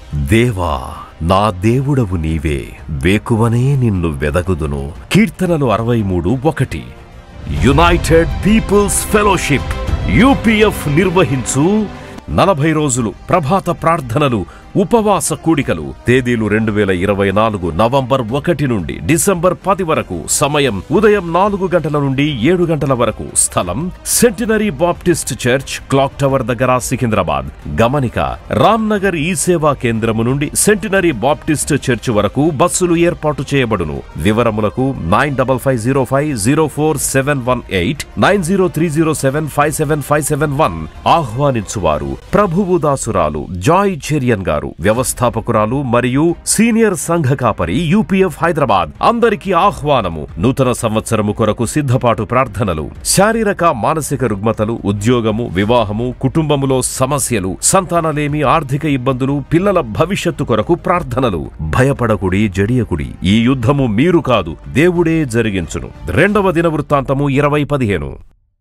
దేవా నా దేవుడవు నీవే వేకువనే నిన్ను వెదగుదును కీర్తనలు అరవై మూడు ఒకటి యునైటెడ్ పీపుల్స్ ఫెలోషిప్ యూపీఎఫ్ నిర్వహించు నలభై రోజులు ప్రభాత ప్రార్థనలు ఉపవాస కూడికలు తేదీలు రెండు వేల ఇరవై నాలుగు నవంబర్ ఒకటి నుండి డిసెంబర్ పది వరకు సమయం ఉదయం నాలుగు గంటల నుండి ఏడు గంటల వరకు స్థలం centenary Baptist church clock tower దగ్గర సికింద్రాబాద్ గమనిక రామ్నగర్ ఈ సేవా కేంద్రము నుండి సెంటినరీ బాప్టిస్ట్ చర్చ్ వరకు బస్సులు ఏర్పాటు చేయబడును వివరములకు nine double five zero five zero four seven one eight nine zero three zero seven five seven five seven one ఆహ్వానించువారు ప్రభువు దాసురాలు జాయ్ చెరియన్ గారు వ్యవస్థాపకురాలు మరియు సీనియర్ సంఘ కాపరి యూపీఎఫ్ హైదరాబాద్ అందరికీ ఆహ్వానము నూతన సంవత్సరము కొరకు సిద్ధపాటు ప్రార్థనలు శారీరక మానసిక రుగ్మతలు ఉద్యోగము వివాహము కుటుంబములో సమస్యలు సంతానలేమి ఆర్థిక ఇబ్బందులు పిల్లల భవిష్యత్తు కొరకు ప్రార్థనలు భయపడకుడి జడియకుడి ఈ యుద్ధము మీరు కాదు దేవుడే జరిగించును రెండవ దిన వృత్తాంతము ఇరవై పదిహేను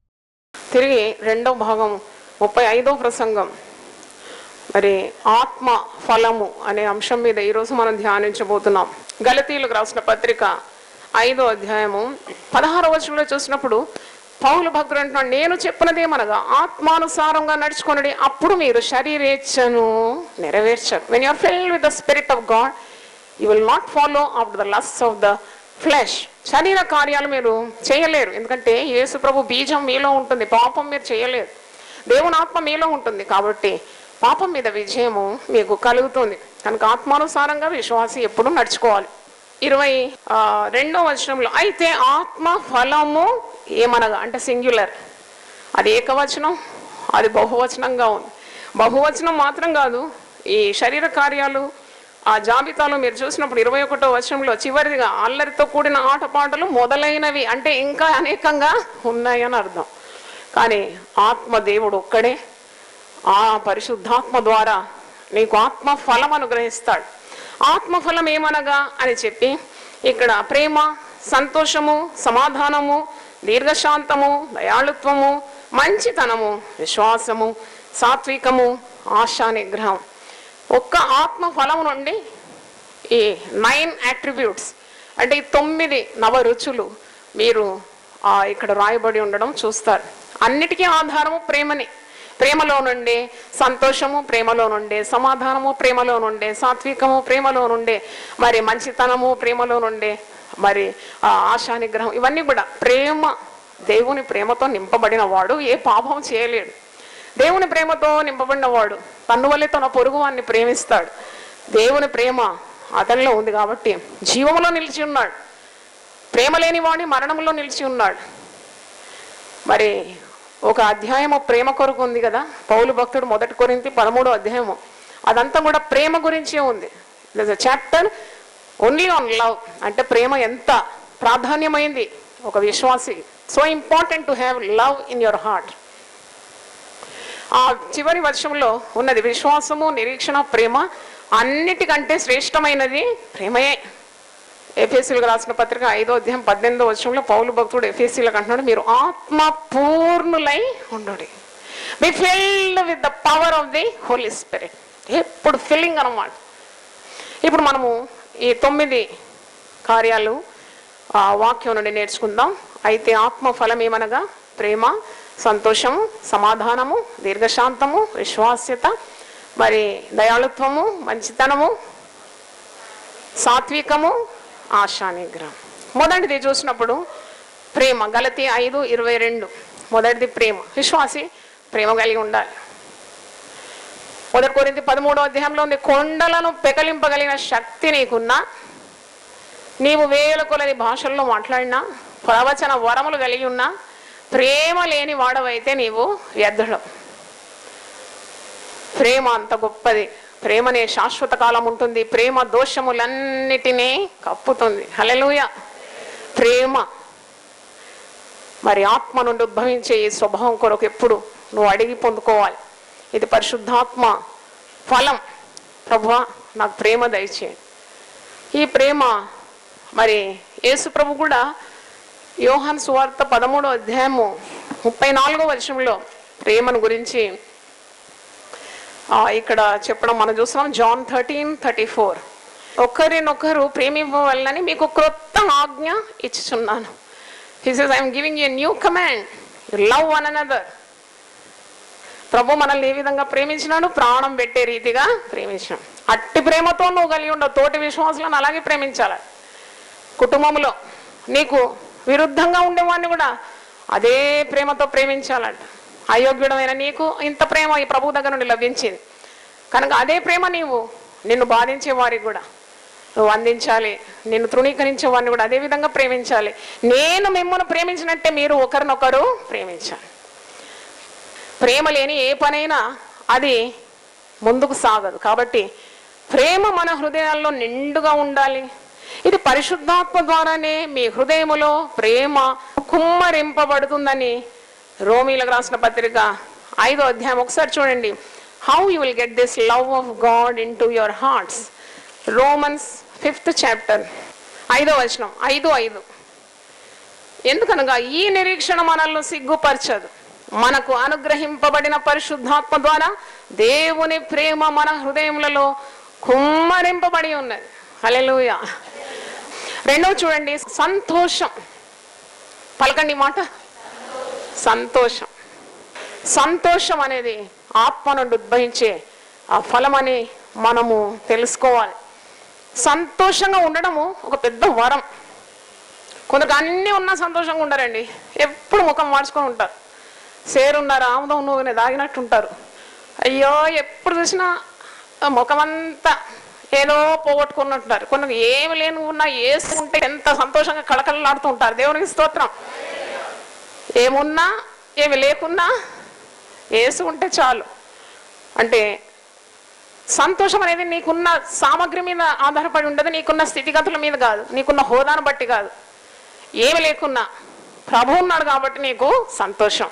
తిరిగి రెండో భాగం ముప్పై ఐదో ప్రసంగం మరి ఆత్మ ఫలము అనే అంశం మీద ఈరోజు మనం ధ్యానించబోతున్నాం గలతీలకు రాసిన పత్రిక ఐదో అధ్యాయము పదహారో వచనంలో చూసినప్పుడు పౌలు భక్తుడు అంటున్నాడు నేను చెప్పినదేమనగా ఆత్మానుసారంగా నడుచుకున్నది అప్పుడు మీరు శరీరేచ్ఛను నెరవేర్చరు when you're filled with the spirit of God you will not follow after the lust of the flesh శరీర కార్యాలు మీరు చేయలేరు ఎందుకంటే యేసు ప్రభు బీజం మీలో ఉంటుంది పాపం మీరు చేయలేరు దేవుని ఆత్మ మీలో ఉంటుంది కాబట్టి పాపం మీద విజయము మీకు కలుగుతుంది కనుక ఆత్మానుసారంగా విశ్వాసి ఎప్పుడు నడుచుకోవాలి ఇరవై ఆ, రెండో వచనంలో అయితే ఆత్మ ఫలము ఏమనగా అంటే సింగ్యులర్ అది ఏకవచనం అది బహువచనంగా ఉంది బహువచనం మాత్రం కాదు ఈ శరీర కార్యాలు ఆ జాబితాలో మీరు చూసినప్పుడు ఇరవై ఒకటో వచనంలో చివరిదిగా అల్లరితో కూడిన ఆటపాటలు మొదలైనవి అంటే ఇంకా అనేకంగా ఉన్నాయని అర్థం కానీ ఆత్మ దేవుడు ఒక్కడే ఆ పరిశుద్ధాత్మ ద్వారా నీకు ఆత్మ ఫలం అనుగ్రహిస్తాడు ఆత్మ ఫలం ఏమనగా అని చెప్పి ఇక్కడ ప్రేమ సంతోషము సమాధానము దీర్ఘశాంతము దయాళుత్వము మంచితనము విశ్వాసము సాత్వికము ఆశా నిగ్రహం ఒక్క ఆత్మ ఫలం నుండి ఈ నైన్ అట్రిబ్యూట్స్ అంటే ఈ తొమ్మిది నవ రుచులు మీరు ఆ, ఇక్కడ రాయబడి ఉండడం చూస్తారు అన్నిటికీ ఆధారము ప్రేమని ప్రేమలో నుండే సంతోషము ప్రేమలో నుండే సమాధానము ప్రేమలో నుండే సాత్వికము ప్రేమలో నుండే మరి మంచితనము ప్రేమలో నుండే మరి ఆ, ఆశా నిగ్రహం ఇవన్నీ కూడా ప్రేమ దేవుని ప్రేమతో నింపబడిన వాడు ఏ పాపం చేయలేడు దేవుని ప్రేమతో నింపబడిన వాడు తన్ను వల్లే తన పొరుగు వాడిని ప్రేమిస్తాడు దేవుని ప్రేమ అతనిలో ఉంది కాబట్టి జీవములో నిలిచి ఉన్నాడు ప్రేమ లేని వాడిని మరణంలో నిలిచి ఉన్నాడు మరి ఒక అధ్యాయము ప్రేమ కొరకు ఉంది కదా పౌలు భక్తుడు మొదటి కొరింతి పదమూడో అధ్యాయము అదంతా కూడా ప్రేమ గురించే ఉంది చాప్టర్ ఓన్లీ ఆన్ లవ్ అంటే ప్రేమ ఎంత ప్రాధాన్యమైంది ఒక విశ్వాసి so important to have love in your heart ఆ చివరి వర్షంలో ఉన్నది విశ్వాసము నిరీక్షణ ప్రేమ అన్నిటికంటే శ్రేష్టమైనది ప్రేమయే ఎఫ్ఎస్సీలకు రాసిన పత్రిక ఐదో అధ్యాయం పద్దెనిమిదో వర్షంలో పౌలు భక్తుడు ఎఫ్ఎస్సీలకు అంటున్నాడు మీరు ఆత్మ పూర్ణులై ఉండు be filled with the power of the holy spirit ఎప్పుడు ఫిల్లింగ్ అన్నమాట ఇప్పుడు మనము ఈ తొమ్మిది కార్యాలు ఆ వాక్యం నుండి నేర్చుకుందాం అయితే ఆత్మ ఫలం ఏమనగా ప్రేమ సంతోషము సమాధానము దీర్ఘశాంతము విశ్వాస్యత మరి దయాళుత్వము మంచితనము సాత్వికము ఆశానిగ్రహం మొదటిది చూసినప్పుడు ప్రేమ గలతి ఐదు ఇరవై రెండు మొదటిది ప్రేమ విశ్వాసి ప్రేమ కలిగి ఉండాలి మొదటి కొరింది పదమూడో అధ్యాయంలో ఉంది కొండలను పెకలింపగలిగిన శక్తి నీకున్నా నీవు వేల కొలది భాషల్లో మాట్లాడినా ప్రవచన వరములు కలిగి ఉన్నా ప్రేమ లేని వాడవైతే నీవు వ్యర్థుడు ప్రేమ అంత గొప్పది ప్రేమనే శాశ్వత కాలం ఉంటుంది ప్రేమ దోషములన్నిటినీ కప్పుతుంది హలెలూయ ప్రేమ మరి ఆత్మ నుండి ఉద్భవించే ఈ స్వభావం కొరకు ఎప్పుడు నువ్వు అడిగి పొందుకోవాలి ఇది పరిశుద్ధాత్మ ఫలం ప్రభువా నాకు ప్రేమ దయచేయండి ఈ ప్రేమ మరి యేసు ప్రభు కూడా యోహాన్ సువార్త పదమూడో అధ్యాయము ముప్పై నాలుగో వర్షంలో ప్రేమను గురించి ఆ, ఇక్కడ చెప్పడం మనం చూస్తున్నాం జాన్ థర్టీన్ థర్టీ ఫోర్ ఒకరినొకరు ప్రేమివ్వాలని మీకు క్రొత్త ఆజ్ఞ ఇచ్చుచున్నాను he says I'm giving a new command love one another ప్రభు మనల్ని ఏ విధంగా ప్రేమించినాడు ప్రాణం పెట్టే రీతిగా ప్రేమించినాడు అట్టి ప్రేమతో నువ్వు కలిగి ఉండవు తోటి విశ్వాసులను అలాగే ప్రేమించాలి కుటుంబంలో నీకు విరుద్ధంగా ఉండేవాడిని కూడా అదే ప్రేమతో ప్రేమించాలంట అయోగ్యుడమైన నీకు ఇంత ప్రేమ ఈ ప్రభు దగ్గర నుండి లభించింది కనుక అదే ప్రేమ నీవు నిన్ను బాధించే వారికి కూడా నువ్వు అందించాలి నిన్ను తృణీకరించే వారిని కూడా అదే విధంగా ప్రేమించాలి నేను మిమ్మల్ని ప్రేమించినట్టే మీరు ఒకరినొకరు ప్రేమించాలి ప్రేమ లేని ఏ పనైనా అది ముందుకు సాగదు కాబట్టి ప్రేమ మన హృదయాల్లో నిండుగా ఉండాలి ఇది పరిశుద్ధాత్మ ద్వారానే మీ హృదయములో ప్రేమ కుమ్మరింపబడుతుందని రోమీలకు రాసిన పత్రిక ఐదో అధ్యాయం ఒకసారి చూడండి how you will get this love of God into your hearts Romans fifth chapter ఐదో వచనం ఐదు ఐదు ఎందుకనగా ఈ నిరీక్షణ మనల్ని సిగ్గుపరచదు మనకు అనుగ్రహింపబడిన పరిశుద్ధాత్మ ద్వారా దేవుని ప్రేమ మన హృదయములలో కుమ్మరింపబడి ఉన్నది హల్లెలూయా రెండవ చూడండి సంతోషం పలకండి ఈ మాట సంతోషం సంతోషం అనేది ఆత్మ నుండి ఉద్భవించే ఆ ఫలమని మనము తెలుసుకోవాలి సంతోషంగా ఉండడము ఒక పెద్ద వరం కొందరికి అన్నీ ఉన్నా సంతోషంగా ఉండరండి ఎప్పుడు ముఖం మార్చుకొని ఉంటారు సేరున్నారు ఆముదం నువ్వు దాగినట్టు ఉంటారు అయ్యో ఎప్పుడు చూసినా ఆ ముఖమంతా ఏదో పోగొట్టుకున్నట్టున్నారు కొన్ని ఏమి లేని ఉన్నా వేసుకుంటే ఎంత సంతోషంగా కళకళలాడుతూ ఉంటారు దేవునికి స్తోత్రం ఏమున్నా ఏమి లేకున్నా వేసుకుంటే చాలు అంటే సంతోషం అనేది నీకున్న సామగ్రి మీద ఆధారపడి ఉండదు నీకున్న స్థితిగతుల మీద కాదు నీకున్న హోదాను బట్టి కాదు ఏమి లేకున్నా ప్రభు ఉన్నాడు కాబట్టి నీకు సంతోషం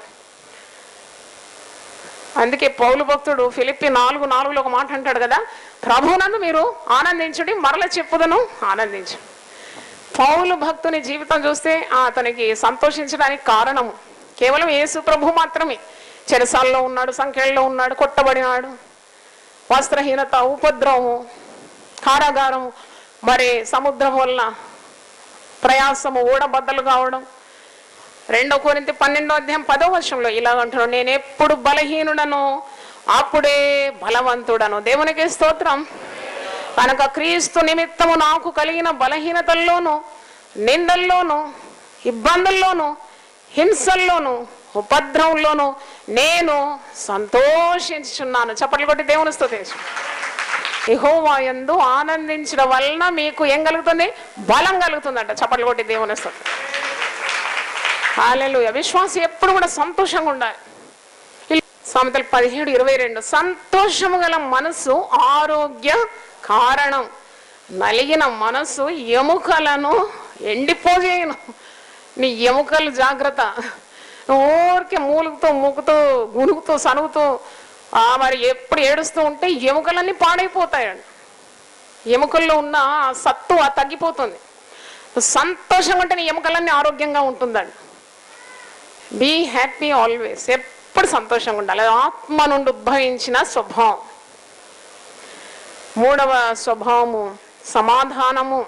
అందుకే పౌలు భక్తుడు ఫిలిప్పి నాలుగు నాలుగులో ఒక మాట అంటాడు కదా ప్రభునందు మీరు ఆనందించుడి మరల చెప్పుదను ఆనందించు పౌలు భక్తుని జీవితం చూస్తే ఆ అతనికి సంతోషించడానికి కారణము కేవలం యేసు ప్రభు మాత్రమే చెరసాల్లో ఉన్నాడు సంఖ్యల్లో ఉన్నాడు కొట్టబడినాడు వస్త్రహీనత ఉపద్రవము కారాగారము మరి సముద్రం వల్ల ప్రయాసము ఊడబద్దలు కావడం రెండో కోరింతి పన్నెండో అధ్యాయం పదో వర్షంలో ఇలా అంటున్నాను నేను ఎప్పుడు బలహీనుడను అప్పుడే బలవంతుడను దేవునికి స్తోత్రం కనుక క్రీస్తు నిమిత్తము నాకు కలిగిన బలహీనతల్లోనూ నిందల్లోనూ ఇబ్బందుల్లోనూ హింసల్లోనూ ఉపద్రవంలోనూ నేను సంతోషించుచున్నాను చప్పట్లు కొట్టి దేవుని స్తుతించు యెహోవా యందు ఆనందించడం వలన మీకు ఏం కలుగుతుంది బలం కలుగుతుందంట చప్పట్లు కొట్టి దేవుని స్తుతి హాలెలూయా విశ్వాసం ఎప్పుడు కూడా సంతోషంగా ఉండాలి సామెతలు పదిహేడు ఇరవై రెండు సంతోషము గల మనసు ఆరోగ్య కారణం నలిగిన మనసు ఎముకలను ఎండిపోజేయను నీ ఎముకలు జాగ్రత్త నువ్వు ఊరికే మూలుగుతూ మూకుతూ గునుగుతూ సనుగుతూ ఆ మరి ఎప్పుడు ఏడుస్తూ ఉంటే ఎముకలన్నీ పాడైపోతాయండి ఎముకల్లో ఉన్న ఆ సత్తు ఆ తగ్గిపోతుంది సంతోషంగా ఉంటే నీ ఎముకలన్నీ ఆరోగ్యంగా ఉంటుందండి బీ హ్యాపీ ఆల్వేస్ ఎప్పుడు సంతోషంగా ఉండాలి అది ఆత్మ నుండి ఉద్భవించిన స్వభావం మూడవ స్వభావము సమాధానము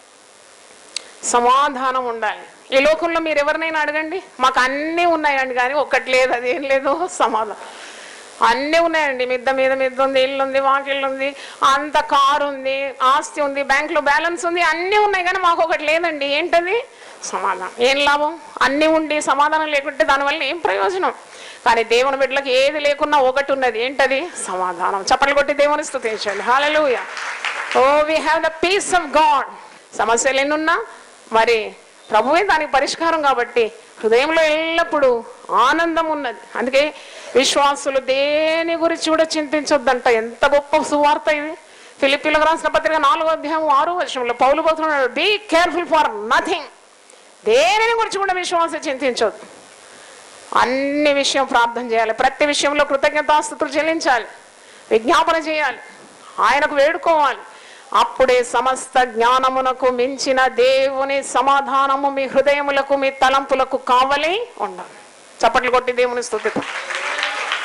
సమాధానం ఉండాలి ఈ లోకంలో మీరు ఎవరినైనా అడగండి మాకు అన్నీ ఉన్నాయండి కానీ ఒక్కటి లేదు అదేం లేదు సమాధానం అన్నీ ఉన్నాయండి మిద్ద మీద మిద్ద ఉంది ఇల్లు ఉంది వాకిళ్ళు ఉంది అంత కారు ఉంది ఆస్తి ఉంది బ్యాంకులో బ్యాలెన్స్ ఉంది అన్నీ ఉన్నాయి కానీ మాకు ఒకటి లేదండి ఏంటది సమాధానం ఏం లాభం అన్నీ ఉండి సమాధానం లేకుంటే దానివల్ల ఏం ప్రయోజనం కానీ దేవుని బిడ్డలకు ఏది లేకున్నా ఒకటి ఉన్నది ఏంటది సమాధానం చప్పట్లు కొట్టి దేవుని స్థుతించండి hallelujah oh we have the peace of God సమస్యలు ఎన్నున్నా మరి ప్రభువే దానికి పరిష్కారం కాబట్టి హృదయంలో ఎల్లప్పుడూ ఆనందం ఉన్నది అందుకే విశ్వాసులు దేని గురించి కూడా చింతించొద్దంట ఎంత గొప్ప సువార్త ఇది ఫిలిపిలకు రాసిన పత్రిక నాలుగో అధ్యాయం ఆరో వర్షంలో పౌలు పోతున్నాడు బీ కేర్ఫుల్ ఫర్ నథింగ్ దేనిని గురించి కూడా విశ్వాసం చింతించొద్దు అన్ని విషయం ప్రార్థన చేయాలి ప్రతి విషయంలో కృతజ్ఞతాస్థుతులు చెల్లించాలి విజ్ఞాపన చేయాలి ఆయనకు వేడుకోవాలి అప్పుడే సమస్త జ్ఞానమునకు మించిన దేవుని సమాధానము మీ హృదయములకు మీ తలంపులకు కావలి ఉండాలి చప్పట్లు కొట్టి దేవుని స్థుతి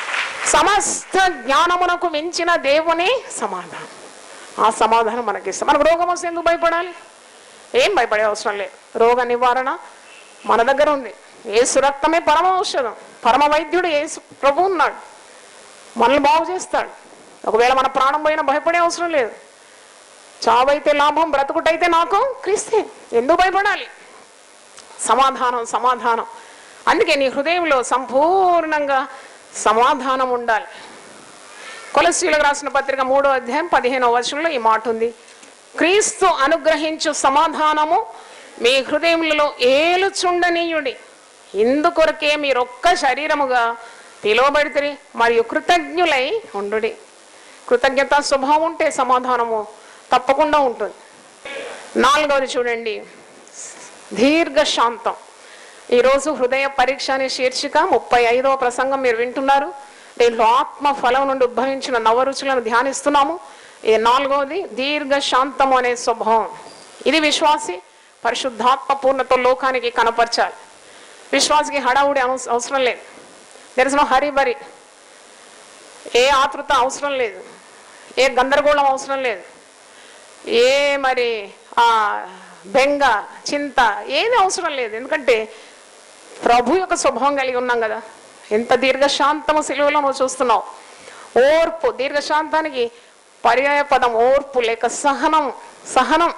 సమస్త జ్ఞానమునకు మించిన దేవుని సమాధానం ఆ సమాధానం మనకి ఇస్తాం మనకు రోగం వస్తే ఎందుకు భయపడాలి ఏం భయపడే అవసరం లేదు రోగ నివారణ మన దగ్గర ఉంది ఏసు రక్తమే పరమ ఔషధం పరమ వైద్యుడు ఏసు ప్రభు ఉన్నాడు మనల్ని బాగు చేస్తాడు ఒకవేళ మన ప్రాణం పోయినా భయపడే అవసరం లేదు చావైతే లాభం బ్రతుకుటైతే నాకు క్రీస్తే ఎందుకు భయపడాలి సమాధానం సమాధానం అందుకే నీ హృదయంలో సంపూర్ణంగా సమాధానం ఉండాలి కొలసీలకు రాసిన పత్రిక మూడో అధ్యాయం పదిహేనో వచనంలో ఈ మాట ఉంది క్రీస్తు అనుగ్రహించు సమాధానము మీ హృదయములలో ఏలుచుండనీయుడి ఇందుకొరకే మీరొక్క శరీరముగా పిలువబడితే మరియు కృతజ్ఞులై ఉండుడి కృతజ్ఞత స్వభావం ఉంటే సమాధానము తప్పకుండా ఉంటుంది నాలుగవది చూడండి దీర్ఘ శాంతం ఈరోజు హృదయ పరీక్ష అనే శీర్షిక ముప్పై ఐదవ ప్రసంగం మీరు వింటున్నారు దీంట్లో ఆత్మ ఫలం నుండి ఉద్భవించిన నవరుచులను ధ్యానిస్తున్నాము ఈ నాలుగవది దీర్ఘ శాంతము అనే స్వభావం ఇది విశ్వాసి పరిశుద్ధాత్మ పూర్ణతో లోకానికి కనపరచాలి విశ్వాసికి హడావుడి అను- అవసరం లేదు దెర్ ఇస్ నో హరి బరి ఏ ఆతృత అవసరం లేదు ఏ గందరగోళం అవసరం లేదు ఏ మరి ఆ బెంగ చింత ఏది అవసరం లేదు ఎందుకంటే ప్రభు యొక్క స్వభావం కలిగి ఉన్నాం కదా ఎంత దీర్ఘశాంతము సిలువలో నువ్వు చూస్తున్నావు ఓర్పు దీర్ఘశాంతానికి పర్యాయ పదం ఓర్పు లేక సహనం సహనం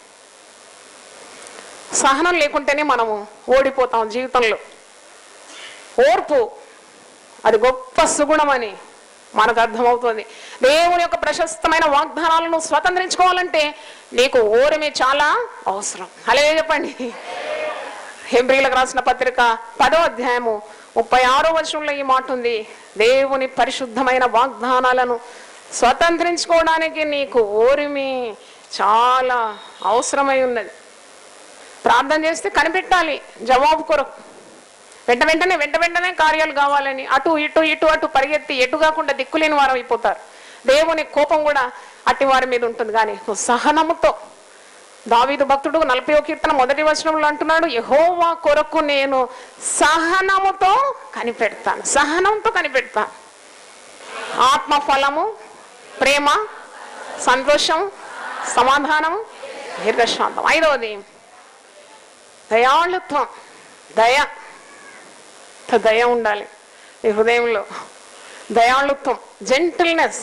సహనం లేకుంటేనే మనము ఓడిపోతాం జీవితంలో ఓర్పు అది గొప్ప సుగుణమని మనకు అర్థమవుతుంది దేవుని యొక్క ప్రశస్తమైన వాగ్దానాలను స్వతంత్రించుకోవాలంటే నీకు ఓరిమి చాలా అవసరం అలాగే చెప్పండి హెబ్రిలకు రాసిన పత్రిక పదో అధ్యాయము ముప్పై ఆరో వచనంలో ఈ మాట ఉంది దేవుని పరిశుద్ధమైన వాగ్దానాలను స్వతంత్రించుకోవడానికి నీకు ఓరిమి చాలా అవసరమై ఉన్నది ప్రార్థన చేస్తే కనిపెట్టాలి జవాబు కొరకు వెంట వెంటనే వెంట వెంటనే కార్యాలు కావాలని అటు ఇటు ఇటు అటు పరిగెత్తి ఎటు కాకుండా దిక్కులేని వారు అయిపోతారు దేవుని కోపం కూడా అట్టి వారి మీద ఉంటుంది కానీ నువ్వు సహనముతో దావీదు భక్తుడు నలభై కీర్తన మొదటి వచనంలో అంటున్నాడు యహోవా కొరకు నేను సహనముతో కనిపెడతాను సహనంతో కనిపెడతాను ఆత్మ ఫలము ప్రేమ సంతోషం సమాధానం దీర్ఘశాంతం ఐదవది దయాళుత్వం దయ ఇంత దయ ఉండాలి ఈ హృదయంలో దయాళుత్వం జెంటిల్నెస్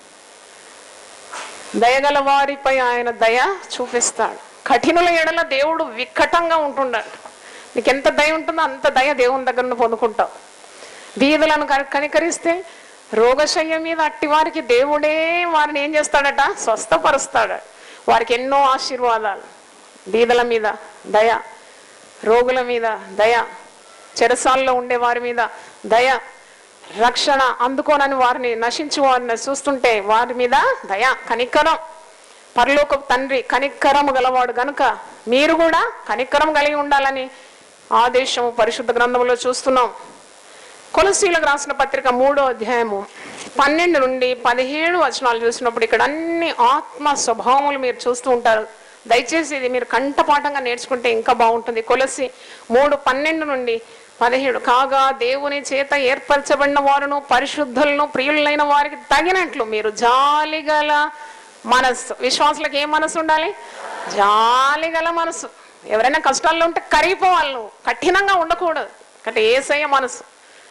దయగల వారిపై ఆయన దయ చూపిస్తాడు కఠినుల ఎడల దేవుడు వికటంగా ఉంటున్నాడు నీకు ఎంత దయ ఉంటుందో అంత దయ దేవుని దగ్గర నుండి పొందుకుంటావు బీదలను కని- కనికరిస్తే రోగశయ్య మీద అట్టి వారికి దేవుడే వారిని ఏం చేస్తాడట స్వస్థపరుస్తాడు వారికి ఎన్నో ఆశీర్వాదాలు బీదల మీద దయ రోగుల మీద దయ చెరసాల్లో ఉండే వారి మీద దయ రక్షణ అందుకోనని వారిని నశించు వారిని చూస్తుంటే వారి మీద దయ కనికరం పరలోక తండ్రి కనికరము గలవాడు గనుక మీరు కూడా కనికరం కలిగి ఉండాలని ఆదేశము పరిశుద్ధ గ్రంథంలో చూస్తున్నాం కొలసీలకు రాసిన పత్రిక మూడో అధ్యాయము పన్నెండు నుండి పదిహేడు వచనాలు చూసినప్పుడు ఇక్కడ అన్ని ఆత్మ స్వభావములు మీరు చూస్తూ ఉంటారు దయచేసి ఇది మీరు కంఠపాఠంగా నేర్చుకుంటే ఇంకా బాగుంటుంది కొలసి మూడు పన్నెండు నుండి పదిహేడు కాగా దేవుని చేత ఏర్పరచబడిన వారును పరిశుద్ధులను ప్రియులైన వారికి తగినట్లు మీరు జాలిగల మనస్సు విశ్వాసులకు ఏ మనసు ఉండాలి జాలిగల మనసు ఎవరైనా కష్టాల్లో ఉంటే కరిగిపోవాలి నువ్వు కఠినంగా ఉండకూడదు అంటే ఏసయ్య మనసు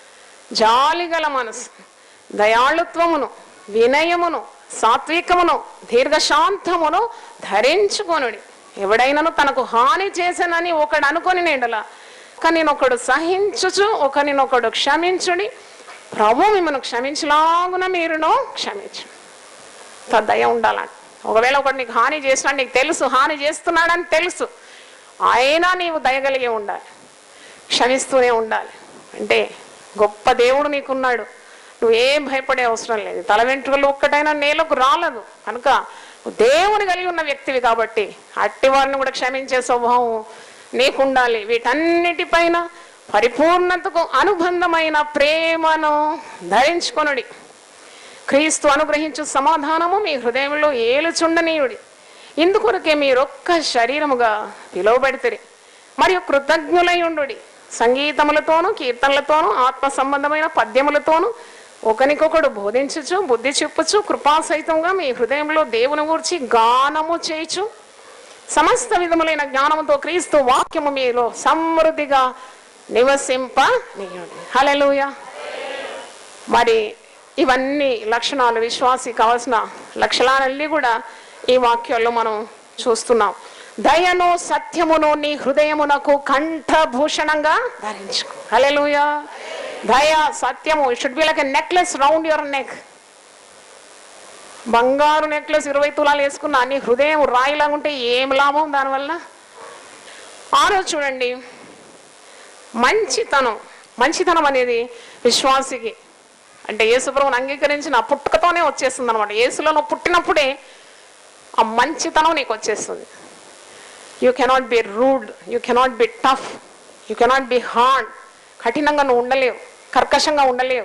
జాలిగల మనసు దయాళుత్వమును వినయమును సాత్వికమును దీర్ఘశాంతమును ధరించుకొనుడి ఎవడైనను తనకు హాని చేసనని ఒకడు అనుకొని నేడలా ఒకనినొకడు సహించుచు ఒకనినొకడు క్షమించుడి ప్రభు మిమ్మల్ని క్షమించలాగున మీరును క్షమించు అంత దయ ఉండాలంట ఒకవేళ ఒకడు నీకు హాని చేసినా నీకు తెలుసు హాని చేస్తున్నాడని తెలుసు అయినా నీవు దయగలిగే ఉండాలి క్షమిస్తూనే ఉండాలి అంటే గొప్ప దేవుడు నీకున్నాడు నువ్వేం భయపడే అవసరం లేదు తల వెంట్రుకలు ఒక్కటైనా నేలకు రాలేదు కనుక నువ్వు దేవుని కలిగి ఉన్న వ్యక్తివి కాబట్టి అట్టి వారిని కూడా క్షమించే స్వభావం నీకుండాలి వీటన్నిటిపైన పరిపూర్ణతకు అనుబంధమైన ప్రేమను ధరించుకొనుడి క్రీస్తు అనుగ్రహించు సమాధానము మీ హృదయంలో ఏలుచుండనీయుడి ఇందుకొరకే మీరొక్క శరీరముగా పిలువబడితే మరియు కృతజ్ఞులై ఉండుడి సంగీతములతోనూ కీర్తనలతోనూ ఆత్మ సంబంధమైన పద్యములతోనూ ఒకరికొకడు బోధించుచు బుద్ధి చెప్పుచు కృపాసహితంగా మీ హృదయంలో దేవుని గూర్చి గానము చేయుచు సమస్త విధములైన జ్ఞానముతో క్రీస్తు వాక్యము మీలో సమృద్ధిగా నివసింప హలెలూయ మరి ఇవన్నీ లక్షణాలు విశ్వాసి కావాల్సిన లక్షణాలన్నీ కూడా ఈ వాక్యాల్లో మనం చూస్తున్నాం దయను సత్యమును నీ హృదయమునకు కంఠభూషణంగా ధరించుకో హలెలూయ దయ సత్యము should be like a necklace round your neck బంగారు నెక్లెస్ ఇరవై తులాలు వేసుకున్న నీ హృదయం రాయిలాగా ఉంటే ఏం లాభం దానివల్ల ఆరో చూడండి మంచితనం మంచితనం అనేది విశ్వాసికి అంటే యేసుప్రభుని అంగీకరించిన ఆ పుట్టుకతోనే వచ్చేస్తుంది అనమాట యేసులో నువ్వు పుట్టినప్పుడే ఆ మంచితనం నీకు వచ్చేస్తుంది you cannot be rude you cannot be tough you cannot be hard కఠినంగా నువ్వు ఉండలేవు కర్కశంగా ఉండలేవు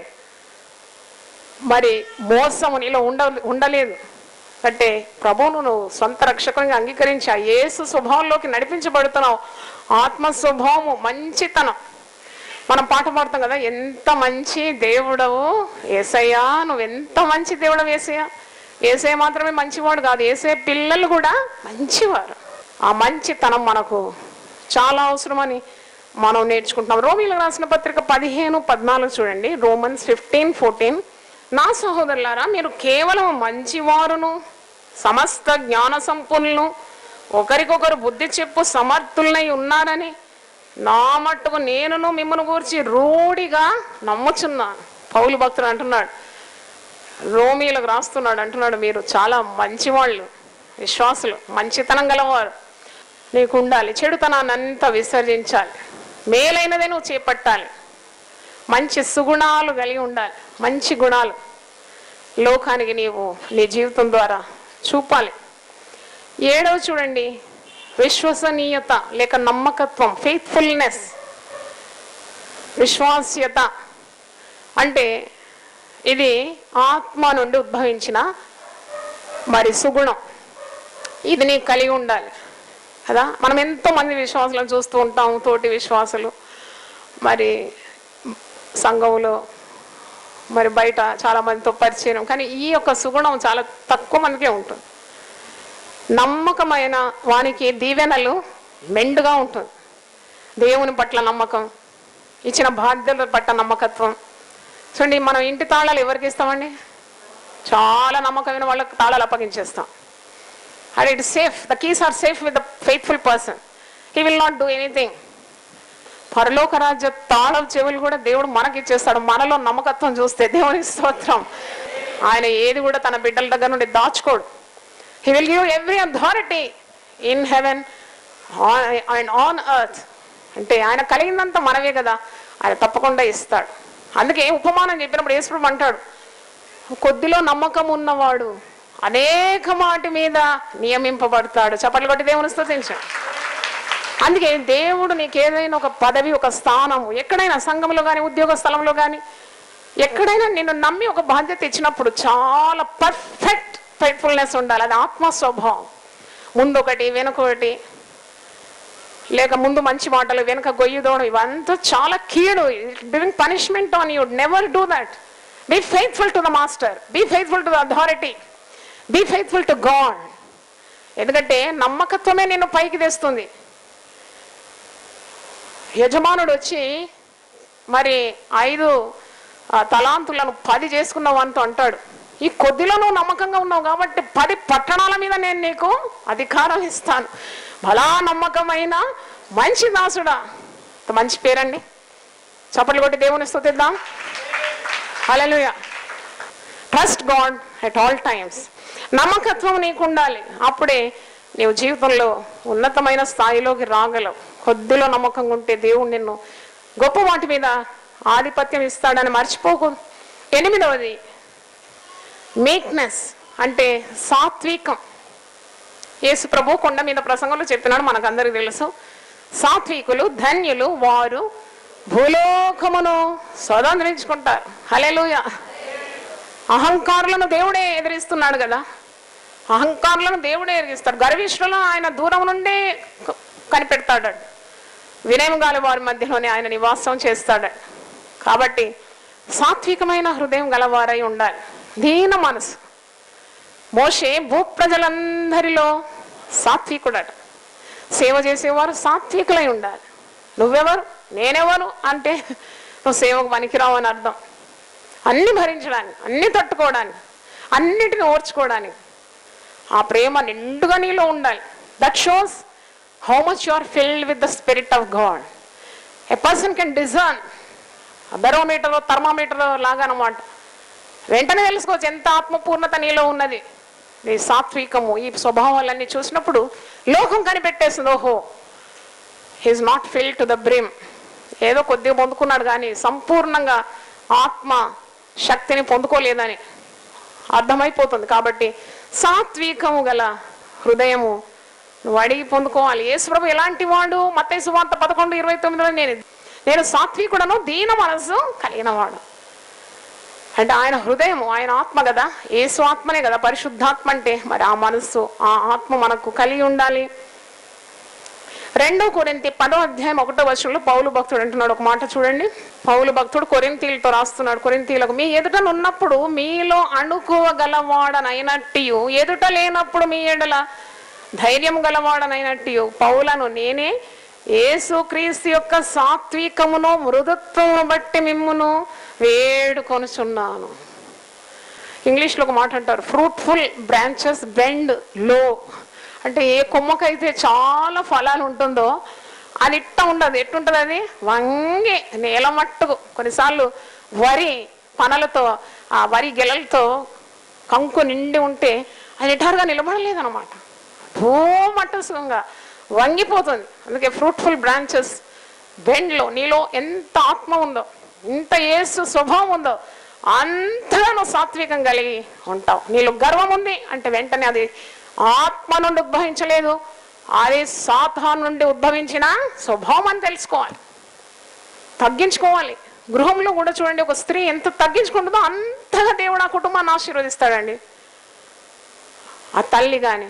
మరి మోసము నీలో ఉండ ఉండలేదు అంటే ప్రభువును నువ్వు సొంత రక్షకునిగా అంగీకరించి ఆ యేసు స్వభావంలోకి నడిపించబడుతున్నావు ఆత్మ స్వభావము మంచితనం మనం పాట పాడతాం కదా ఎంత మంచి దేవుడవు ఏసయ్యా నువ్వు ఎంత మంచి దేవుడవు ఏసయ్యా ఏసే మాత్రమే మంచివాడు కాదు ఏసే పిల్లలు కూడా మంచివారు ఆ మంచితనం మనకు చాలా అవసరమని మనం నేర్చుకుంటున్నాం రోమిలకు రాసిన పత్రిక పదిహేను పద్నాలుగు చూడండి రోమన్స్ ఫిఫ్టీన్ ఫోర్టీన్ నా సహోదరులారా మీరు కేవలం మంచివారును సమస్త జ్ఞాన సంపన్నులను ఒకరికొకరు బుద్ధి చెప్పు సమర్థులనై ఉన్నారని నా మట్టుకు నేనును మిమ్మల్ని గురించి రూఢిగా నమ్ముచున్నాను పౌలు భక్తుడు అంటున్నాడు రోమీలకు రాస్తున్నాడు అంటున్నాడు మీరు చాలా మంచివాళ్ళు విశ్వాసులు మంచితనం గలవారు నీకు ఉండాలి చెడుతనాన్ని అంతా విసర్జించాలి మేలైనదే నువ్వు చేపట్టాలి మంచి సుగుణాలు కలిగి ఉండాలి మంచి గుణాలు లోకానికి నీవు నీ జీవితం ద్వారా చూపాలి ఏడవ చూడండి విశ్వసనీయత లేక నమ్మకత్వం ఫెయిత్ఫుల్నెస్ విశ్వాస్యత అంటే ఇది ఆత్మ నుండి ఉద్భవించిన మరి సుగుణం ఇది నీకు కలిగి ఉండాలి కదా మనం ఎంతో మంది విశ్వాసులను చూస్తూ ఉంటాం తోటి విశ్వాసులు మరి సంఘంలో మరి బయట చాలా మందితో పరిచయం కానీ ఈ యొక్క సుగుణం చాలా తక్కువ మందికే ఉంటుంది నమ్మకమైన వానికి దీవెనలు మెండుగా ఉంటుంది దేవుని పట్ల నమ్మకం ఇచ్చిన బాధ్యతల పట్ల నమ్మకత్వం చూడండి మనం ఇంటి తాళాలు ఎవరికి ఇస్తామండి చాలా నమ్మకమైన వాళ్ళకి తాళాలు అప్పగించేస్తాం and it safe the keys are safe with the faithful person he will not do anything పరలోక రాజ్య తాళం చెవులు కూడా దేవుడు మనకి ఇచ్చేస్తాడు మనలో నమ్మకత్వం చూస్తే దేవునికి స్తోత్రం ఆయన ఏది కూడా తన బిడ్డల దగ్గర నుండి దాచుకోడు he will give every authority in heaven and on earth అంటే ఆయన కలిగిందంతా మనమే కదా ఆయన తప్పకుండా ఇస్తాడు అందుకే ఉపమానం చెప్పినప్పుడు యేసుప్రభు అంటాడు కొద్దిలో నమ్మకం ఉన్నవాడు అనేక మాటి మీద నియమింపబడతాడు చప్పట్లు కొట్టి దేవుని స్తుతించాడు అందుకే దేవుడు నీకు ఏదైనా ఒక పదవి ఒక స్థానము ఎక్కడైనా సంఘంలో కానీ ఉద్యోగ స్థలంలో కానీ ఎక్కడైనా నిన్ను నమ్మి ఒక బాధ్యత ఇచ్చినప్పుడు చాలా పర్ఫెక్ట్ ఫెయిట్ఫుల్నెస్ ఉండాలి అది ఆత్మ స్వభావం ముందు ఒకటి వెనుక ఒకటి లేక ముందు మంచి మాటలు వెనుక గొయ్యుదోడం ఇవంతా చాలా కీడు giving punishment on you never do that be faithful to the master be faithful to the authority be faithful to God ఎందుకంటే నమ్మకత్వమే నిన్ను పైకి తెస్తుంది యజమానుడు వచ్చి మరి ఐదు ఆ, తలాంతులను పది చేసుకున్నావు అంటూ అంటాడు ఈ కొద్దిలో నువ్వు నమ్మకంగా ఉన్నావు కాబట్టి పది పట్టణాల మీద నేను నీకు అధికారం ఇస్తాను బలా నమ్మకమైన మంచి దాసుడా ఇంత మంచి పేరండి చప్పట్లు కొట్టి దేవుని స్తుతిద్దాం hallelujah trust God at all times నమ్మకత్వం నీకు ఉండాలి అప్పుడే నీవు జీవితంలో ఉన్నతమైన స్థాయిలోకి రాగలవు కొద్దిలో నమ్మకంగా ఉంటే దేవుడు నిన్ను గొప్ప వాటి మీద ఆధిపత్యం ఇస్తాడని మర్చిపోకు ఎనిమిదవది మీక్నెస్ అంటే సాత్వికం యేసు ప్రభు కొండ మీద ప్రసంగంలో చెప్పినాడు మనకందరికి తెలుసు సాత్వికులు ధన్యులు వారు భూలోకమును స్వతంత్రించుకుంటారు హల్లెలూయా అహంకారులను దేవుడే ఎదిరిస్తున్నాడు కదా అహంకారులను దేవుడే ఎదిరిస్తాడు గర్విష్ఠులను ఆయన దూరం నుండే క- కనిపెడతాడు వినయం గాలి వారి మధ్యలోనే ఆయన నివాసం చేస్తాడు కాబట్టి సాత్వికమైన హృదయం గలవారై ఉండాలి దీన మనసు మోషే భూప్రజలందరిలో సాత్వికుడట సేవ చేసేవారు సాత్వికులై ఉండాలి నువ్వెవరు నేనెవరు అంటే నువ్వు సేవకు పనికిరావు అని అర్థం అన్ని భరించడానికి అన్ని తట్టుకోవడానికి అన్నిటిని ఓర్చుకోవడానికి ఆ ప్రేమ నిండుగా నీలో ఉండాలి that shows how much you are filled with the spirit of God a person can discern barometer thermometer లాగా అనమాట వెంటనే తెలుసుకోవచ్చు ఎంత ఆత్మపూర్ణత నీలో ఉన్నది నీ సాత్వికము ఈ స్వభావాలన్నీ చూసినప్పుడు లోకం కనిపెట్టేస్తుంది ఓహో he is not fill to the brim ఏదో కొద్దిగా పొందుకున్నాడు కానీ సంపూర్ణంగా ఆత్మ శక్తిని పొందుకోలేదని అర్థమైపోతుంది కాబట్టి సాత్వికము గల హృదయము నువ్వు అడిగి పొందుకోవాలి యేసుప్రభు ఎలాంటి వాడు మత్తయి వార్త పదకొండు ఇరవై తొమ్మిదిలో నేను నేను సాత్వికుడను దీన మనసు కలిగిన వాడు అంటే ఆయన హృదయము ఆయన ఆత్మ కదా ఏసు ఆత్మనే కదా పరిశుద్ధాత్మ అంటే మరి ఆ మనస్సు ఆ ఆత్మ మనకు కలిగి ఉండాలి రెండో కొరింతి పదో అధ్యాయం ఒకటో వర్షంలో పౌలు భక్తుడు అంటున్నాడు ఒక మాట చూడండి పౌలు భక్తుడు కొరింతీలతో రాస్తున్నాడు కొరింతీలకు మీ ఎదుట ఉన్నప్పుడు మీలో అణుకోవగలవాడనైనట్టు ఎదుట లేనప్పుడు మీ ఎడల ధైర్యం గలవాడనైనట్టు పౌలను నేనే యేసు క్రీస్తు యొక్క సాత్వికమును మృదుత్వమును బట్టి మిమ్మును వేడుకొనుచున్నాను ఇంగ్లీష్లో ఒక మాట అంటారు ఫ్రూట్ఫుల్ బ్రాంచెస్ బెండ్ లో అంటే ఏ కొమ్మకైతే చాలా ఫలాలు ఉంటుందో అది ఇట్ట ఉండదు ఎట్టుంటుంది అది వంగి నేల మట్టుకు కొన్నిసార్లు వరి పనలతో ఆ వరి గెలలతో కంకు నిండి ఉంటే అది నిటారుగా నిలబడలేదన్నమాట భూమట్టసుగా వంగిపోతుంది అందుకే ఫ్రూట్ఫుల్ బ్రాంచెస్ బెండ్లో నీలో ఎంత ఆత్మ ఉందో ఇంత ఏసు స్వభావం ఉందో అంతగా నువ్వు సాత్వికం కలిగి ఉంటావు నీలో గర్వం ఉంది అంటే వెంటనే అది ఆత్మ నుండి ఉద్భవించలేదు అది సాతాన్ నుండి ఉద్భవించిన స్వభావం అని తెలుసుకోవాలి తగ్గించుకోవాలి గృహంలో కూడా చూడండి ఒక స్త్రీ ఎంత తగ్గించుకుంటుందో అంతగా దేవుడు ఆ కుటుంబాన్ని ఆశీర్వదిస్తాడండి ఆ తల్లి కానీ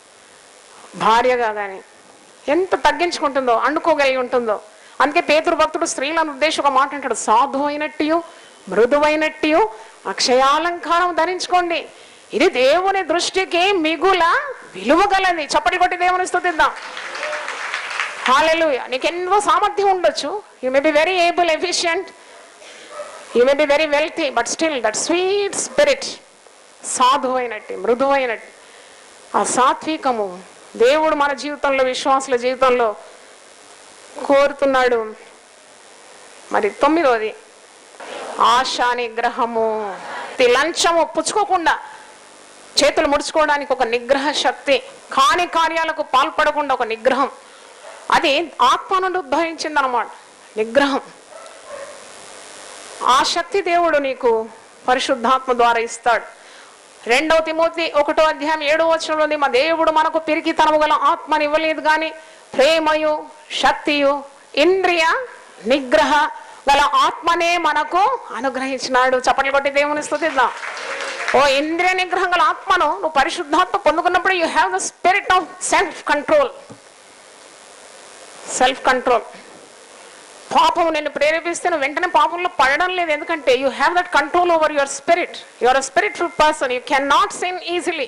భార్యగా కానీ ఎంత తగ్గించుకుంటుందో అండుకోగలిగి ఉంటుందో అందుకే పేతురు భక్తుడు స్త్రీలను ఉద్దేశం ఒక మాట అంటాడు సాధు అయినట్టు మృదువైనట్టు అక్షయాలంకారం ధరించుకోండి ఇది దేవుని దృష్టికి మిగుల విలువగలది చప్పటి కొట్టి దేవుని స్తుతిద్దాం హాలెలుయ నీకు ఎన్నో సామర్థ్యం ఉండొచ్చు you may be very able efficient you may be very wealthy but still that sweet spirit సాధువైనట్టు మృదువైనట్టు ఆ సాత్వికము దేవుడు మన జీవితంలో విశ్వాసుల జీవితంలో కోరుతున్నాడు మరి తొమ్మిదోది ఆశా నిగ్రహము తి లంచము పుచ్చుకోకుండా చేతులు ముడుచుకోవడానికి ఒక నిగ్రహ శక్తి కాని కార్యాలకు పాల్పడకుండా ఒక నిగ్రహం అది ఆత్మ నుండి ఉద్భవించింది అనమాట నిగ్రహం ఆ శక్తి దేవుడు నీకు పరిశుద్ధాత్మ ద్వారా ఇస్తాడు రెండవ తిమోతి ఒకటో అధ్యాయం ఏడో వచనంలో ఉంది, మా దేవుడు మనకు పిరికితనము గల ఆత్మని ఇవ్వలేదు కానీ ప్రేమయు శక్తియు ఇంద్రియ నిగ్రహ గల ఆత్మనే మనకు అనుగ్రహించినాడు చప్పట్లు కొట్టి దేవుని స్థుతిద్దాం ఓ ఇంద్రియ నిగ్రహం గల ఆత్మను నువ్వు పరిశుద్ధాత్మ పొందుకున్నప్పుడు you have the spirit of self control self control పాపం నిన్ను ప్రేరేపిస్తే నువ్వు వెంటనే పాపంలో పడడం లేదు ఎందుకంటే you have that control over your spirit your uh spiritful person you can not sin easily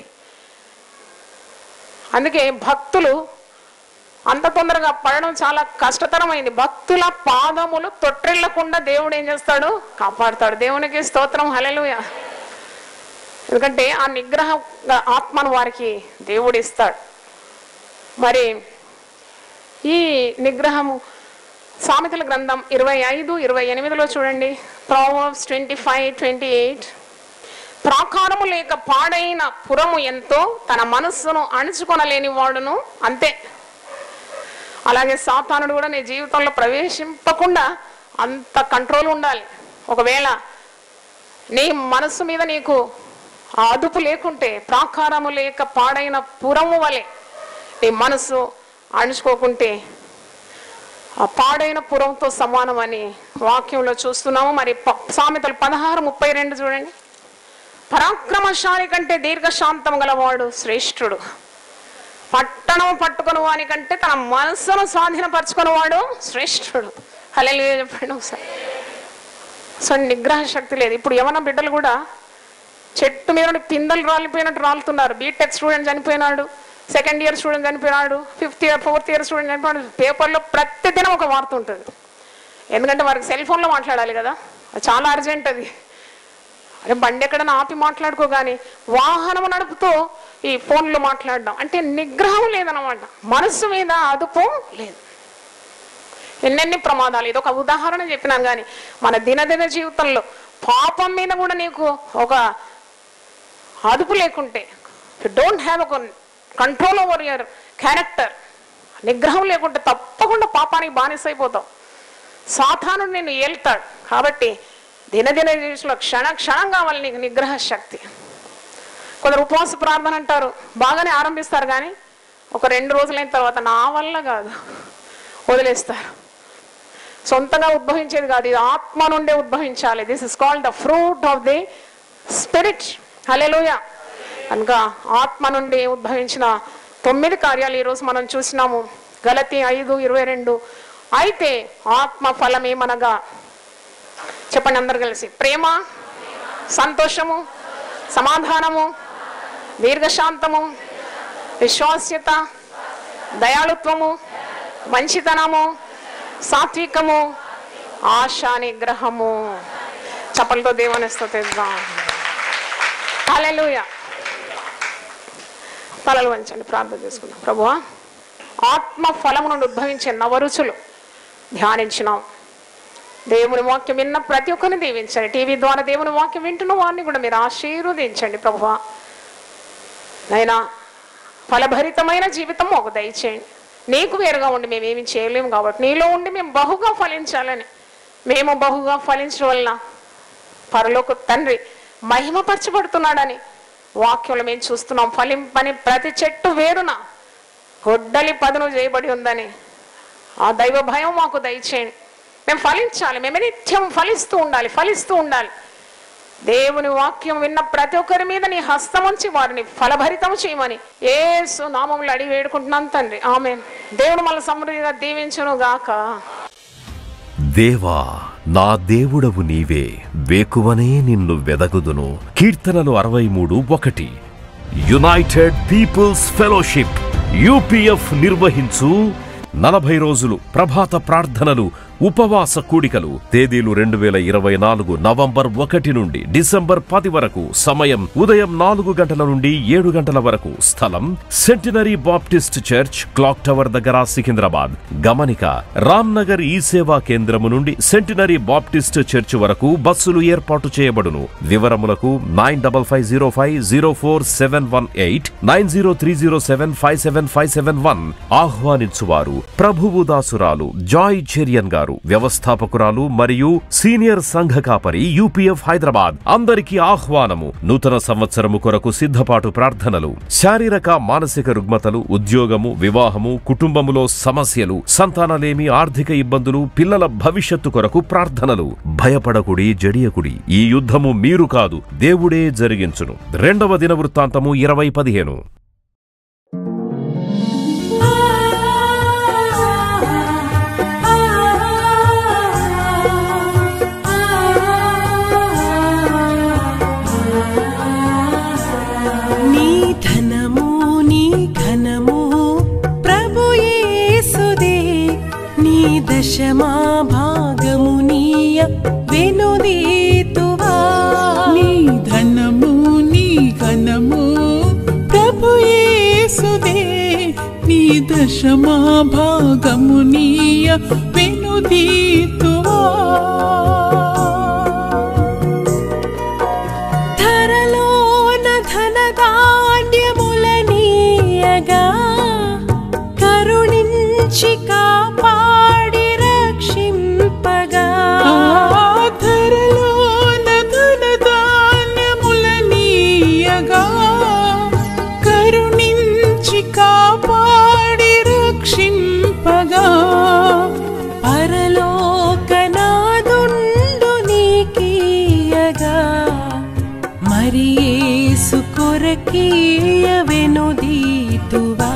అందుకే భక్తులు అంత తొందరగా పడడం చాలా కష్టతరమైంది భక్తుల పాదములు తొట్టిల్లకుండా దేవుడు ఏం చేస్తాడు కాపాడుతాడు దేవునికి స్తోత్రం హలెలుయ ఎందుకంటే ఆ నిగ్రహ ఆత్మను వారికి దేవుడు ఇస్తాడు మరి ఈ నిగ్రహము సామెతల గ్రంథం ఇరవై ఐదు ఇరవై ఎనిమిదిలో చూడండి Proverbs twenty five twenty eight ప్రాకారము లేక పాడైన పురము ఎంతో తన మనస్సును అణుచుకొనలేని వాడును అంతే అలాగే సాతానుడు కూడా నీ జీవితంలో ప్రవేశింపకుండా అంత కంట్రోల్ ఉండాలి ఒకవేళ నీ మనస్సు మీద నీకు ఆ అదుపు లేకుంటే ప్రాకారము లేక పాడైన పురము వలె నీ మనసు అణుచుకోకుంటే ఆ పాడైన పురంతో సమానమని వాక్యంలో చూస్తున్నాము మరి ప- సామెతలు పదహారు ముప్పై రెండు చూడండి పరాక్రమశాలి కంటే దీర్ఘశాంతం గలవాడు శ్రేష్ఠుడు పట్టణం పట్టుకుని వాని కంటే తన మనస్సును స్వాధీనపరచుకుని వాడు శ్రేష్ఠుడు హల్లెలూయా చెప్పండి ఒకసారి సో నిగ్రహ శక్తి లేదు ఇప్పుడు యవన బిడ్డలు కూడా చెట్టు మీద నుండి పిందెలు రాలిపోయినట్టు రాలుతున్నారు బీటెక్ స్టూడెంట్ చనిపోయినాడు సెకండ్ ఇయర్ స్టూడెంట్ చనిపోయినాడు fifth year fourth year student చనిపోయినాడు పేపర్లో ప్రతిదినం ఒక వార్త ఉంటుంది ఎందుకంటే వారికి సెల్ ఫోన్లో మాట్లాడాలి కదా అది చాలా అర్జెంట్ అది అరే బండి ఎక్కడైనా ఆపి మాట్లాడుకో కానీ వాహనం నడుపుతూ ఈ ఫోన్లో మాట్లాడడం అంటే నిగ్రహం లేదన్నమాట మనసు మీద అదుపు లేదు ఎన్నెన్ని ప్రమాదాలు ఇది ఒక ఉదాహరణ చెప్పినాను కానీ మన దినదిన జీవితంలో పాపం మీద కూడా నీకు ఒక అదుపు లేకుంటే డోంట్ హ్యావ్ ఒక కంట్రోల్ ఓవర్ యువర్ క్యారెక్టర్ నిగ్రహం లేకుంటే తప్పకుండా పాపానికి బానిసైపోతావు సాతానుడు నేను ఏల్తాడు కాబట్టి దినదిన జీవితంలో క్షణ క్షణం కావాలి నీకు నిగ్రహ శక్తి కొందరు ఉపవాస ప్రార్థన అంటారు బాగానే ఆరంభిస్తారు కానీ ఒక రెండు రోజులైన తర్వాత నా వల్ల కాదు వదిలేస్తారు సొంతంగా ఉద్భవించేది కాదు ఇది ఆత్మ నుండే ఉద్భవించాలి this is called the fruit of the spirit hallelujah కనుక ఆత్మ నుండి ఉద్భవించిన తొమ్మిది కార్యాలు ఈరోజు మనం చూసినాము గలతి ఐదు ఇరవై రెండు అయితే ఆత్మ ఫలం ఏమనగా చెప్పండి అందరు కలిసి ప్రేమ సంతోషము సమాధానము దీర్ఘశాంతము విశ్వాస్యత దయాళుత్వము మంచితనము సాత్వికము ఆశా నిగ్రహము చప్పలతో దేవుని స్తుతిద్దాం హల్లెలూయా తలలు వంచండి ప్రార్థన చేసుకుందాం ప్రభువా ఆత్మ ఫలము నుండి ఉద్భవించే నవరుచులు ధ్యానించినాం దేవుని వాక్యం విన్న ప్రతి ఒక్కరిని దీవించండి టీవీ ద్వారా దేవుని వాక్యం వింటున్న వారిని కూడా మీరు ఆశీర్వదించండి ప్రభువా నైనా ఫలభరితమైన జీవితం ఒక దయచేయండి నీకు వేరుగా ఉండి మేము ఏమి చేయలేము కాబట్టి నీలో ఉండి మేము బహుగా ఫలించాలని మేము బహుగా ఫలించడం వలన పరలోక తండ్రి మహిమపరచబడుతున్నాడని వాక్యంలో మేము చూస్తున్నాం ఫలింపని ప్రతి చెట్టు వేరున గొడ్డలి పదును చేయబడి ఉందని ఆ దైవ భయం మాకు దయచేయండి మేము ఫలించాలి మేము నిత్యం ఫలిస్తూ ఉండాలి ఫలిస్తూ ఉండాలి దేవుని వాక్యం విన్న ప్రతి ఒక్కరి మీద నీ హస్తం ఉంచి వారిని ఫలభరితం చేయమని ఏసు నామంలో అడిగి వేడుకుంటున్నాను తండ్రి ఆమె దేవుడు మన సమృద్ధిగా దీవించును గాక దేవా నా దేవుడవు నీవే వేకువనే నిన్ను వెదగుదును కీర్తనలు అరవై మూడు ఒకటి యునైటెడ్ పీపుల్స్ ఫెలోషిప్ యూపీఎఫ్ నిర్వహించు నలభై రోజులు ప్రభాత ప్రార్థనలు ఉపవాస కూడికలు తేదీలు రెండు వేల ఇరవై నాలుగు నవంబర్ ఒకటి నుండి డిసెంబర్ పది వరకు సమయం ఉదయం నాలుగు గంటల నుండి ఏడు గంటల వరకు స్థలం centenary Baptist church clock tower దగ్గర సికింద్రాబాద్ గమనిక రామ్ నగర్ ఈ సేవా కేంద్రము నుండి సెంటినరీ బాప్టిస్ట్ చర్చ్ వరకు బస్సులు ఏర్పాటు చేయబడును వివరములకు nine double five zero five zero four seven one eight nine zero three zero seven five seven five seven one ఆహ్వానించువారు ప్రభువు దాసురాలు జాయ్ చెరియన్ గారు వ్యవస్థాపకురాలు మరియు సీనియర్ సంఘ కాపరి యూపీఎఫ్ హైదరాబాద్ అందరికీ ఆహ్వానము నూతన సంవత్సరము కొరకు సిద్ధపాటు ప్రార్థనలు శారీరక మానసిక రుగ్మతలు ఉద్యోగము వివాహము కుటుంబములో సమస్యలు సంతానలేమి ఆర్థిక ఇబ్బందులు పిల్లల భవిష్యత్తు కొరకు ప్రార్థనలు భయపడకుడి జడియకుడి ఈ యుద్ధము మీరు కాదు దేవుడే జరిగించును రెండవ దిన వృత్తాంతము ఇరవై పదిహేను నీ ధనము నీ ఘనము ప్రభు యేసుదే నీ దశమా భాగము నీయ వెనుదీతువా నీ ధనము నీ ఘనము ప్రభు యేసుదే నీ దశమా భాగము నీయ వెనుదీతువా ధరలోన ధనధాన్యములనీయగా కరుణించి కాపాడి రక్షింపగా ఆధరలోన ధనధాన్యములనీయగా కరుణించి కాపాడి రక్షింపగా పరలోకనాదుండు నీకీయగా మరి యేసు కొరకీయ వెనుదీతువా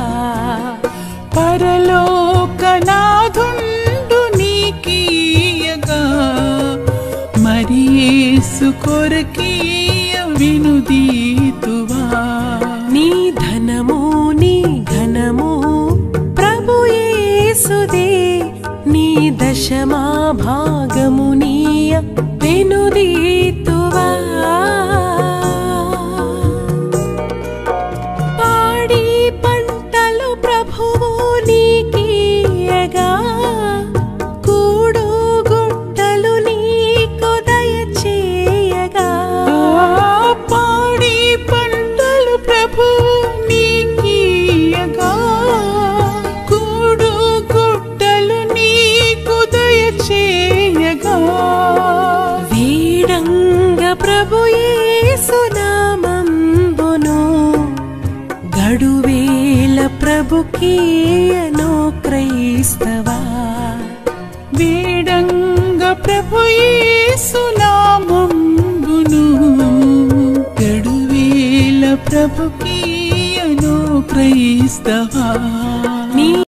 పరలోకనాథుండు నీకీయగా మరి యేసు కొరకీయ వినుదీతువా నీ ధనము నీ ఘనము ప్రభు యేసుదే నీ దశమా భాగము నీయ వెనుదీతువా పాడి పంటలు ప్రభువు నీకీయగా కూడు గుట్టలు నీకు దయచేయగా ఆ పాడి పంటలు ప్రభు నీకీయగా కూడు గుట్టలు నీకు దయచేయగా వీడంగ ప్రభు యేసునామంబును గడువేల ప్రభుకీయను క్రైస్తవా వేడంగ ప్రభు యేసునామంబును గడువేల ప్రభుకీయను క్రైస్తవా నీ